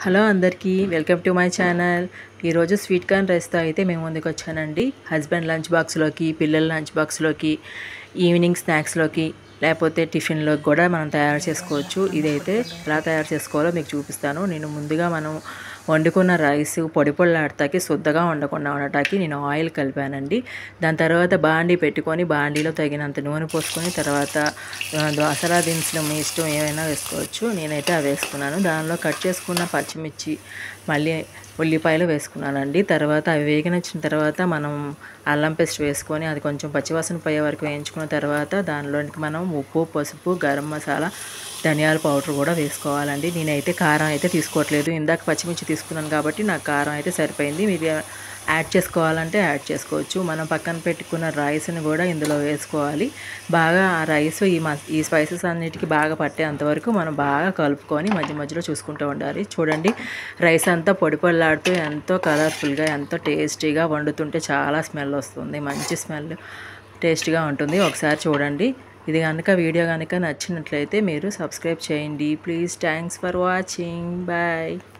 hello అందరికీ welcome to my channel ఈరోజు sweet corn రైస్తో అయితే మేము ముందుకు వచ్చానండి హస్బెండ్ లంచ్ బాక్స్లోకి పిల్లల లంచ్ బాక్స్లోకి ఈవినింగ్ స్నాక్స్లోకి లేకపోతే టిఫిన్లోకి కూడా మనం తయారు చేసుకోవచ్చు ఇదైతే ఎలా తయారు చేసుకోవాలో మీకు చూపిస్తాను నేను ముందుగా మనం వండుకున్న రైస్ పొడి పొడిలాడటానికి శుద్ధగా వండకుండా ఉండటానికి నేను ఆయిల్ కలిపానండి దాని తర్వాత బాండీ పెట్టుకొని బాండీలో తగినంత నూనె పోసుకొని తర్వాత ఆ, మసాలా దినుసులు మీ ఇష్టం ఏమైనా వేసుకోవచ్చు నేనైతే అవి వేసుకున్నాను దానిలో కట్ చేసుకున్న పచ్చిమిర్చి మళ్ళీ ఉల్లిపాయలు వేసుకున్నానండి తర్వాత అవి వేగినచ్చిన తర్వాత మనం అల్లం పేస్ట్ వేసుకొని అది కొంచెం పచ్చివాసన పోయే వరకు వేయించుకున్న తర్వాత దానిలోనికి మనం ఉప్పు పసుపు గరం మసాలా ధనియాల పౌడర్ కూడా వేసుకోవాలండి నేనైతే కారం అయితే తీసుకోవట్లేదు ఇందాక పచ్చిమిర్చి తీసుకున్నాను కాబట్టి నాకు కారం అయితే సరిపోయింది మీరు యాడ్ చేసుకోవాలంటే యాడ్ చేసుకోవచ్చు మనం పక్కన పెట్టుకున్న రైస్ని కూడా ఇందులో వేసుకోవాలి బాగా ఆ రైస్ ఈ మ ఈ స్పైసెస్ అన్నిటికీ బాగా పట్టేంతవరకు మనం బాగా కలుపుకొని మధ్య మధ్యలో చూసుకుంటూ ఉండాలి చూడండి రైస్ అంతా పొడి పొడిలాడుతూ ఎంతో కలర్ఫుల్గా ఎంతో టేస్టీగా వండుతుంటే చాలా స్మెల్ వస్తుంది మంచి స్మెల్ టేస్టీగా ఉంటుంది ఒకసారి చూడండి ఇది కనుక వీడియో కనుక నచ్చినట్లయితే మీరు సబ్స్క్రైబ్ చేయండి please thanks for watching bye